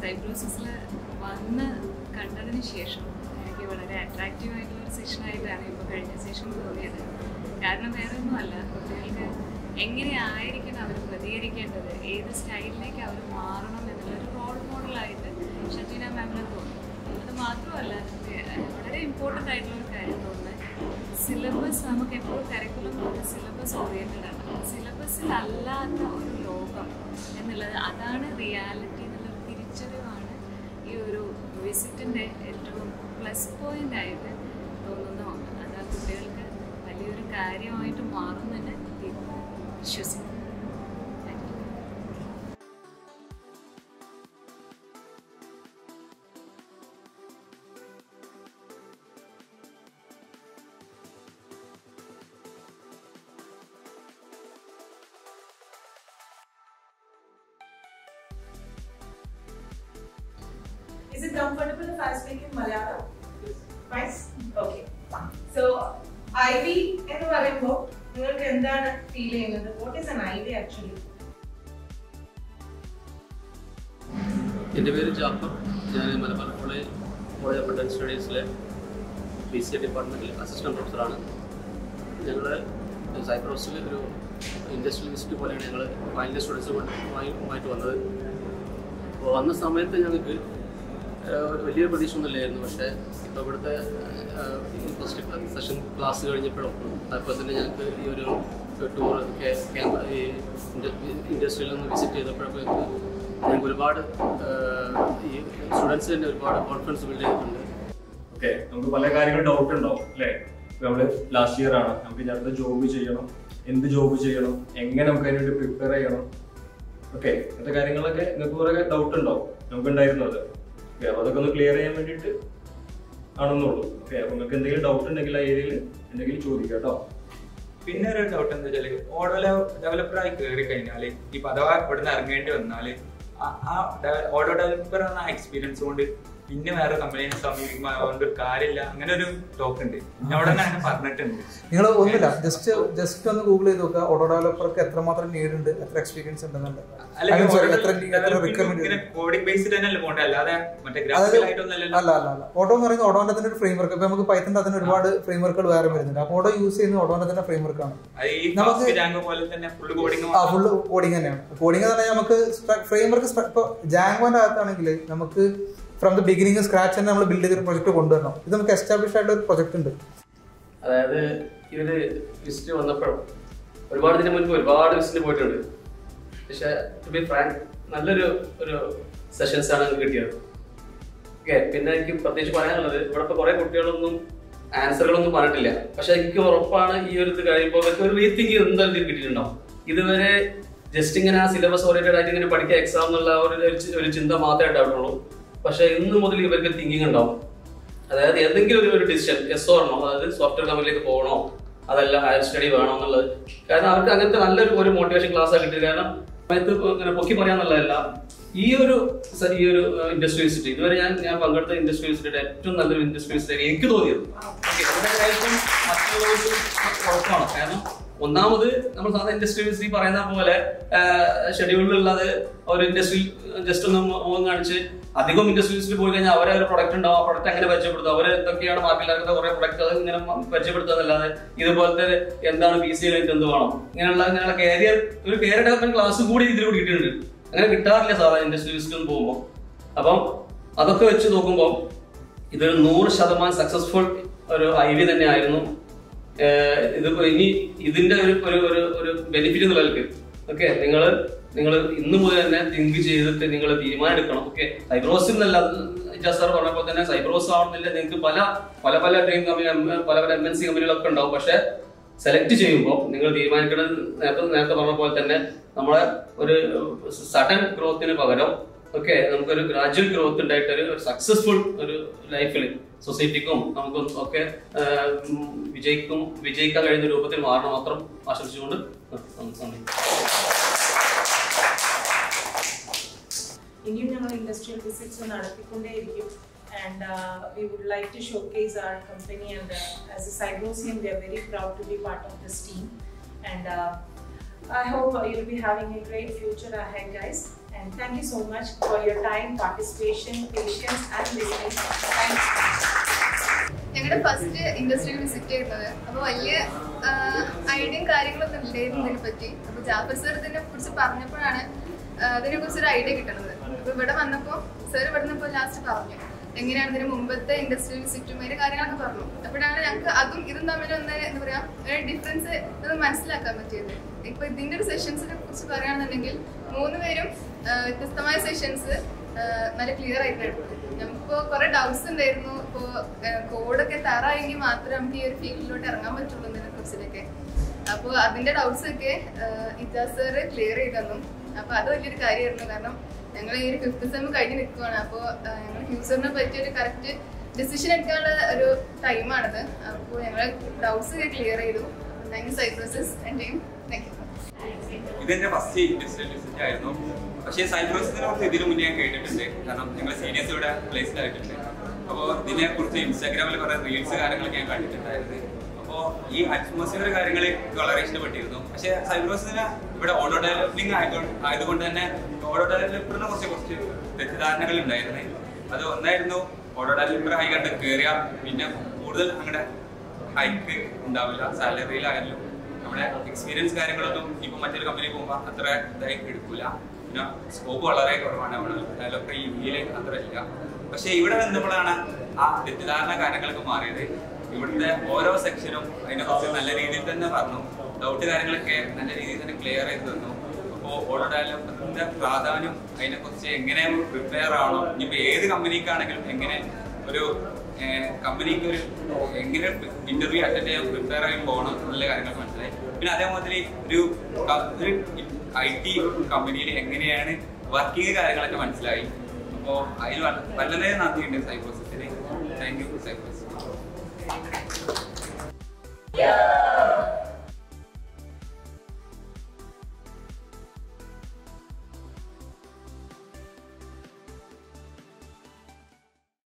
സൈപ്രോസിസിൽ വന്ന് കണ്ടതിന് ശേഷം എനിക്ക് വളരെ അട്രാക്റ്റീവ് ആയിട്ടുള്ള ഒരു സെഷനായിട്ടാണ് ഇപ്പോൾ കഴിഞ്ഞ സെഷൻ തോന്നിയത് കാരണം വേറെ ഒന്നുമല്ല കുട്ടികൾക്ക് എങ്ങനെയായിരിക്കണം അവർ പ്രതികരിക്കേണ്ടത് ഏത് സ്റ്റൈലിലേക്ക് അവർ മാറണം എന്നുള്ളൊരു റോൾ മോഡലായിട്ട് ഷജീന മാമിനെ തോന്നി അത് മാത്രമല്ല ഏഹ് വളരെ ഇമ്പോർട്ടൻ്റ് ആയിട്ടുള്ള ഒരു കാര്യം തോന്നുന്നത് സിലബസ് നമുക്ക് എപ്പോഴും കരിക്കുലം പോലെ സിലബസ് ഓറിയൻറ്റഡ് ആണ് സിലബസിൽ അല്ലാത്ത ഒരു ലോകം എന്നുള്ളത് അതാണ് റിയാലിറ്റി എന്നുള്ളൊരു തിരിച്ചറിവാണ് ഈ ഒരു വിസിറ്റിൻ്റെ ഏറ്റവും പ്ലസ് പോയിന്റ് ആയിട്ട് തോന്നുന്ന ഒന്ന് അത് ആ കുട്ടികൾക്ക് വലിയൊരു കാര്യമായിട്ട് മാറുമെന്ന് വിശ്വസിക്കുന്നു thank you Is it comfortable if I speak in Malayalam? Nice? Okay. So, IV എന്ന് പറയുമ്പോൾ നിങ്ങൾക്ക് എന്താണ് ഫീൽ ചെയ്യുന്നത് what is N I V actually എൻ്റെ പേര് ജാഫർ ഞാൻ Malabar college college of advance സ്റ്റഡീസിലെ ബി സി എ ഡിപ്പാർട്ട്മെൻറ്റിൽ അസിസ്റ്റൻറ്റ് പ്രൊഫസറാണ് ഞങ്ങൾ സൈപ്രോസിൽ ഒരു ഇൻഡസ്ട്രിയൽ വിസിറ്റ് പോലെയാണ് ഞങ്ങൾ ഫൈനൽ സ്റ്റുഡൻസുമായിട്ട് വന്നത് അപ്പോൾ വന്ന സമയത്ത് ഞങ്ങൾക്ക് ഏഹ്, ഒരു വലിയൊരു പ്രതീക്ഷ ഒന്നും ഇല്ലായിരുന്നു പക്ഷേ ഇപ്പോൾ ഇവിടുത്തെ ഫസ്റ്റ് സെഷൻ ക്ലാസ് കഴിഞ്ഞപ്പോഴും അപ്പോൾ തന്നെ ഞങ്ങൾക്ക് ഈ ഒരു ടൂർ ഈ ഇൻഡസ്ട്രിയിൽ ഒന്ന് വിസിറ്റ് ചെയ്തപ്പോഴൊക്കെ ഞങ്ങൾക്ക് ഒരുപാട് ഏഹ്, ഈ സ്റ്റുഡൻസ് തന്നെ ഒരുപാട് കോൺഫിഡൻസ് ബിൽഡ് ചെയ്തിട്ടുണ്ട് ഓക്കെ നമുക്ക് പല കാര്യങ്ങളും ഡൗട്ട് ഉണ്ടാവും അല്ലേ ഇപ്പൊ നമ്മള് ലാസ്റ്റ് ഇയർ ആണ് നമുക്ക് ഇനി അടുത്ത ജോബ് ചെയ്യണം എന്ത് ജോബ് ചെയ്യണം എങ്ങനെ നമുക്ക് അതിനുവേണ്ടി പ്രിപ്പയർ ചെയ്യണം ഓക്കെ അങ്ങനത്തെ കാര്യങ്ങളൊക്കെ നിങ്ങൾക്ക് കുറെ ഡൗട്ട് ഉണ്ടാവും നമുക്ക് ഉണ്ടായിരുന്നു അത് ഓക്കെ അപ്പൊ അതൊക്കെ ഒന്ന് ക്ലിയർ ചെയ്യാൻ വേണ്ടിയിട്ട് ആണെന്നുള്ളൂ ഓക്കെ അപ്പൊ നിങ്ങൾക്ക് എന്തെങ്കിലും ഡൗട്ട് ഉണ്ടെങ്കിൽ ആ ഏരിയയിൽ എന്തെങ്കിലും ചോദിക്കാം കേട്ടോ പിന്നെ ഒരു ഡൗട്ട് എന്താ വെച്ചാല് ഓട്ടോ ഡെവലപ്പർ ആയി കയറി കഴിഞ്ഞാല് ഇപ്പൊ അഥവാ ഇവിടുന്ന് ഇറങ്ങേണ്ടി വന്നാല് ആ- ആ ഓട്ടോ ഡെവലപ്പർ എന്ന എക്സ്പീരിയൻസ് കൊണ്ട് പിന്നെ വേറെ കമ്പനീനെ സമീപിക്കുമ്പോൾ അതുകൊണ്ട് ഒരു കാര്യമില്ല അങ്ങനെ ഒരു ടോക്ക് ഉണ്ട് പിന്നെ അവിടെ നിന്ന് അങ്ങനെ പറഞ്ഞിട്ടുണ്ട് നിങ്ങൾ ഒന്നുമില്ല ജസ്റ്റ് ജസ്റ്റ് ഒന്ന് ഗൂഗിൾ ചെയ്ത് നോക്കുക ഓട്ടോ ഡെവലപ്പർക്ക് എത്രമാത്രം നീഡ് ഉണ്ട് എത്ര എക്സ്പീരിയൻസ് ഉണ്ടെന്നുള്ളത് I mean, sorry, എത്ര എത്ര റിക്വയർമെന്റ് കോഡിംഗ് ബേസ്ഡ് തന്നെ പോകണ്ടേ അല്ലാതെ മറ്റേ അതായത് ഗ്രാഫിക്കൽ ആയിട്ടൊന്നല്ലല്ലോ അല്ല അല്ല അല്ല ഓട്ടോ എന്ന് പറയുന്നത് ഓട്ടോന്റെ തന്നെ ഒരു ഫ്രെയിം വർക്ക് ഇപ്പൊ നമുക്ക് പൈത്തന്റെ അതിന് ഒരുപാട് ഫ്രെയിം വർക്കുകൾ വേറെ വരുന്നുണ്ട് അപ്പൊ ഓട്ടോ യൂസ് ചെയ്യുന്ന ഓട്ടോന്റെ തന്നെ ഫ്രെയിം വർക്കാണ് അത് ഈ നമുക്ക് ഫാസ്റ്റ് ജാങ്കോ പോലെ തന്നെ ഫുള്ള് കോഡിംഗ് ആ ഫുള്ള് കോഡിങ് തന്നെയാണ് കോഡിങ് എന്ന് പറഞ്ഞാൽ നമുക്ക് ഫ്രെയിം വർക്ക് ഇപ്പോൾ ജാങ്കോന്റെ അകത്താണെങ്കിൽ നമുക്ക് ഫ്രം ദ ബിഗിനിങ് സ്ക്രാച്ച് തന്നെ നമ്മൾ ബിൽഡ് ചെയ്തൊരു പ്രൊജക്ട് കൊണ്ടുവരണം ഇത് നമുക്ക് എസ്റ്റാബ്ലിഷ് ആയിട്ടുള്ള ഒരു പ്രൊജക്ട് ഉണ്ട് അതായത് ഇവര് വിസിറ്റ് വന്നപ്പോഴും ഒരുപാട് ഇതിന് മുൻപ് ഒരുപാട് വിസിറ്റ് പോയിട്ടുണ്ട് പക്ഷെ ടു ബി ഫ്രാങ്ക് നല്ലൊരു ഒരു സെഷൻസ് ആണ് എനിക്ക് കിട്ടിയത് ഓക്കെ പിന്നെ എനിക്ക് പ്രത്യേകിച്ച് പറയാനുള്ളത് ഇവിടെ ഇപ്പൊ കുറെ കുട്ടികളൊന്നും ആൻസറുകളൊന്നും പറഞ്ഞിട്ടില്ല പക്ഷെ എനിക്ക് ഉറപ്പാണ് ഈ ഒരു ഇത് കഴിയുമ്പോൾ ഇവർക്ക് ഒരു റീതിങ്ക് എന്തായാലും ഇത് കിട്ടിയിട്ടുണ്ടാവും ഇതുവരെ ജസ്റ്റ് ഇങ്ങനെ ആ സിലബസ് ഓറിയന്റഡ് ആയിട്ട് ഇങ്ങനെ പഠിക്കുക എക്സാം എന്നുള്ള ആ ഒരു ഒരു ചി- ഒരു ചിന്ത മാത്രമേ ഉണ്ടാവുള്ളൂ പക്ഷെ ഇന്ന് മുതൽ ഇവർക്ക് തിങ്കിങ് ഉണ്ടാവും അതായത് എന്തെങ്കിലും ഒരു ഒരു ഡിസിഷൻ എസ് ഓർണോ അതായത് സോഫ്റ്റ്വെയർ കമ്പനിയിലേക്ക് പോകണോ അതല്ല ഹയർ സ്റ്റഡി വേണോ എന്നുള്ളത് കാരണം അവർക്ക് അങ്ങനത്തെ നല്ലൊരു ഒരു മോട്ടിവേഷൻ ക്ലാസ് കിട്ടിയത് കാരണം സമയത്ത് ഇങ്ങനെ പൊക്കി പറയാന്നുള്ളതല്ല ഈ ഒരു സ- ഈ ഒരു ഇൻഡസ്ട്രി വിസിറ്റ് ഇതുവരെ ഞാൻ ഞാൻ പങ്കെടുത്ത ഇൻഡസ്ട്രി വിസിറ്റ് ഏറ്റവും നല്ലൊരു ഇൻഡസ്ട്രി വിസിറ്റ് എനിക്ക് തോന്നിയത് Okay, അതിന്റെ കാര്യം മറ്റുള്ളവർക്ക് കുഴപ്പമാണ് കാരണം ഒന്നാമത് നമ്മൾ സാധാരണ ഇൻഡസ്ട്രി വിസിറ്റ് പറയുന്ന പോലെ ഷെഡ്യൂളിലുള്ളത് ഒരു ഇൻഡസ്ട്രി ജസ്റ്റ് ഒന്ന് മുഖം കാണിച്ച് അധികം ഇൻഡസ്ട്രി വിസിറ്റ് പോയി കഴിഞ്ഞാൽ അവരെ ഒരു പ്രൊഡക്റ്റ് ഉണ്ടാവും ആ പ്രൊഡക്റ്റ് അങ്ങനെ പരിചയപ്പെടുത്തുക അവർ എന്തൊക്കെയാണ് മാർക്കറ്റിൽ ഇറങ്ങുന്ന കുറെ പ്രൊഡക്റ്റ് അത് ഇങ്ങനെ പരിചയപ്പെടുത്തുന്നതല്ലാതെ ഇതുപോലത്തെ എന്താണ് പി സി കഴിഞ്ഞിട്ട് എന്ത് വേണം ഇങ്ങനെയുള്ള ഇങ്ങനെയുള്ള കാരിയർ ഒരു കാരിയർ ഡെവലപ്മെന്റ് ക്ലാസ് കൂടി ഇതിൽ കൂടി കിട്ടിയിട്ടുണ്ട് അങ്ങനെ കിട്ടാറില്ല സാധാരണ ഇൻഡസ്ട്രി വിസിറ്റ് ഒന്നും പോകുമ്പോൾ അപ്പം അതൊക്കെ വെച്ച് നോക്കുമ്പോൾ ഇതൊരു നൂറ് ശതമാനം സക്സസ്ഫുൾ ഒരു ഐ വി തന്നെയായിരുന്നു ഏഹ് ഇതിപ്പോ ഇനി ഇതിന്റെ ഒരു ഒരു ഒരു ഒരു ബെനിഫിറ്റ് നിലനിൽക്ക് ഓക്കെ നിങ്ങൾ നിങ്ങൾ ഇന്ന് മുതൽ തന്നെ തിങ്ക് ചെയ്തിട്ട് നിങ്ങൾ തീരുമാനം എടുക്കണം ഓക്കെ സൈബ്രോസ് എന്നല്ല സാർ പറഞ്ഞപ്പോൾ തന്നെ സൈബ്രോസ് ആവണമെന്നില്ല നിങ്ങൾക്ക് പല പല പല ഡ്രീം കമ്പനി പല പല എം എൻ സി കമ്പനികളൊക്കെ ഉണ്ടാവും പക്ഷെ സെലക്ട് ചെയ്യുമ്പോൾ നിങ്ങൾ തീരുമാനിക്കുന്നത് നേരത്തെ നേരത്തെ പറഞ്ഞ പോലെ തന്നെ നമ്മളെ ഒരു സഡൻ ഗ്രോത്തിന് പകരം ഓക്കെ നമുക്കൊരു ഗ്രാജുവൽ ഗ്രോത്ത് ഉണ്ടായിട്ട് ഒരു സക്സസ്ഫുൾ ഒരു ലൈഫിൽ സൊസൈറ്റിക്കും നമുക്കും ഒക്കെ ആ, ഉം, വിജയിക്കും വിജയിക്കാൻ കഴിയുന്ന രൂപത്തിൽ മാറണം മാത്രം ആശംസിച്ചുകൊണ്ട് നന്ദി ഇനിയും ഞങ്ങൾ ഇൻഡസ്ട്രിയൽ വിസിറ്റ്സ് നടത്തിക്കൊണ്ടേയിരിക്കും and we would like to showcase our company and as a Cybrosian we are very proud to be part of this team and I hope you will be having a great future ahead guys And thank you so much for your time, participation, patience, and listening. Thanks. ഞങ്ങളുടെ first ഇൻഡസ്ട്രിയിൽ visit ചെയ്യുന്നത് അപ്പോൾ വലിയ ഐഡിയയും കാര്യങ്ങളൊന്നും ഇല്ലായിരുന്നു ഇതിനെ പറ്റി അപ്പോൾ ജാഫർ സർ ഇതിനെ കുറിച്ച് പറഞ്ഞപ്പോഴാണ് അതിനെ കുറിച്ച് ഒരു ഐഡിയ കിട്ടുന്നത് അപ്പോൾ ഇവിടെ വന്നപ്പോൾ സർ ഇവിടെ നിന്ന് ഇപ്പോൾ ലാസ്റ്റ് പറഞ്ഞു എങ്ങനെയാണ് ഇതിന് മുമ്പത്തെ ഇൻഡസ്ട്രിയൽ വിസിറ്റും അതിന്റെ കാര്യങ്ങളൊക്കെ പറഞ്ഞു അപ്പോഴാണ് ഞങ്ങൾക്ക് അതും ഇതും തമ്മിൽ ഒന്ന് എന്താ പറയാ ഒരു ഡിഫറൻസ് ഒന്ന് മനസ്സിലാക്കാൻ പറ്റിയത് ഇപ്പൊ ഇതിന്റെ ഒരു സെഷൻസിനെ കുറിച്ച് പറയുകയാണെന്നുണ്ടെങ്കിൽ മൂന്ന് പേരും ആ, വ്യത്യസ്തമായ സെഷൻസ് നല്ല ക്ലിയർ ആയിട്ട് എടുത്തു നമുക്കിപ്പോ കുറെ ഡൗട്ട്സ് ഉണ്ടായിരുന്നു ഇപ്പോ കോഡൊക്കെ തറായെങ്കിൽ മാത്രമേ നമുക്ക് ഈ ഒരു ഫീൽഡിലോട്ട് ഇറങ്ങാൻ പറ്റുള്ളൂ ഇതിനെ കുറിച്ചിട്ടൊക്കെ അപ്പോൾ അതിന്റെ ഡൗട്ട്സ് ഒക്കെ ഇജാസ് സർ ക്ലിയർ ചെയ്ത് തന്നു അപ്പൊ അത് വലിയൊരു കാര്യമായിരുന്നു കാരണം ഞങ്ങൾ ഈ ഒരു ഫിഫ്ത്ത് സെം കഴിഞ്ഞ് നിൽക്കുവാണ് അപ്പോൾ ഞങ്ങൾ ഫ്യൂച്ചറിനെ പറ്റി ഒരു കറക്റ്റ് ഡിസിഷൻ എടുക്കാനുള്ള ഒരു ടൈമാണിത് അപ്പോൾ ഞങ്ങൾ ഡൗട്ട്സ് ഒക്കെ ക്ലിയർ ചെയ്തു thank you Cybrosys and team thank you ഇതെന്റെ ഫസ്റ്റ് ഇൻഡസ്ട്രിയൽ വിസിറ്റ് ആയിരുന്നു പക്ഷേ സൈപ്രസിനെ കുറിച്ച് ഇതിനു മുന്നേ ഞാൻ കേട്ടിട്ടുണ്ട് കാരണം ഞങ്ങൾ സീനിയേഴ്സ് ഇവിടെ പ്ലേസ്ഡ് ആയിട്ടുണ്ട് അപ്പോൾ ഇതിനെ കുറിച്ച് ഇൻസ്റ്റാഗ്രാമിൽ കുറെ റീൽസ് കാര്യങ്ങളൊക്കെ ഞാൻ കണ്ടിട്ടുണ്ടായിരുന്നു അപ്പോൾ ഈ അറ്റ്മോസ്ഫിയർ കാര്യങ്ങൾ എനിക്ക് വളരെ ഇഷ്ടപ്പെട്ടിരുന്നു പക്ഷേ സൈപ്രസിന് ഇവിടെ ഓട്ടോ ഡെവലപ്പിംഗ് ആയതുകൊണ്ട് ആയതുകൊണ്ട് തന്നെ ഓട്ടോ ഡെവലപ്പറിനെ കുറിച്ച് കുറച്ച് തെറ്റിദ്ധാരണകൾ ഉണ്ടായിരുന്നു അത് ഒന്നായിരുന്നു ഓട്ടോ ഡെവലപ്പർ ആയി കണ്ട് കയറിയ പിന്നെ കൂടുതൽ അങ്ങനെ ഹൈക്ക് ഉണ്ടാവില്ല സാലറിയിലായാലും നമ്മുടെ എക്സ്പീരിയൻസ് കാര്യങ്ങളൊന്നും ഇപ്പൊ മറ്റൊരു കമ്പനി പോകുമ്പോൾ അത്ര ഇതായി എടുക്കൂല പിന്നെ സ്കോപ്പ് വളരെ കുറവാണ് നമ്മുടെ ഡെവലപ്പർ ഈ ഇന്ത്യയിൽ അത്ര ഇല്ല പക്ഷെ ഇവിടെ വന്നപ്പോഴാണ് ആ തെറ്റിദ്ധാരണ കാര്യങ്ങളൊക്കെ മാറിയത് ഇവിടുത്തെ ഓരോ സെക്ഷനും അതിനെക്കുറിച്ച് നല്ല രീതിയിൽ തന്നെ പറഞ്ഞു ഡൗട്ട് കാര്യങ്ങളൊക്കെ നല്ല രീതിയിൽ തന്നെ ക്ലിയർ ചെയ്ത് തന്നു അപ്പോൾ ഓരോ ഡെവലപ്പറിന്റെ പ്രാധാന്യം അതിനെക്കുറിച്ച് എങ്ങനെ പ്രിപ്പയർ ആണോ ഇനിയിപ്പോൾ ഏത് കമ്പനിക്കാണെങ്കിലും എങ്ങനെ ഒരു കമ്പനിക്ക് ഒരു എങ്ങനെ ഇന്റർവ്യൂ അറ്റൻഡ് ചെയ്യാൻ പ്രിപ്പയർ ആയി പോകണം എന്നുള്ള കാര്യങ്ങൾ മനസ്സിലായി പിന്നെ അതേമാതിരി ഒരു ക- ഒരു ഐ ടി കമ്പനിയിൽ എങ്ങനെയാണ് വർക്കിംഗ് കാര്യങ്ങളൊക്കെ മനസ്സിലായി അപ്പോൾ അതിൽ വളരെ നന്ദിയുണ്ട് സൈബോസിന് താങ്ക് യു സൈബോസ്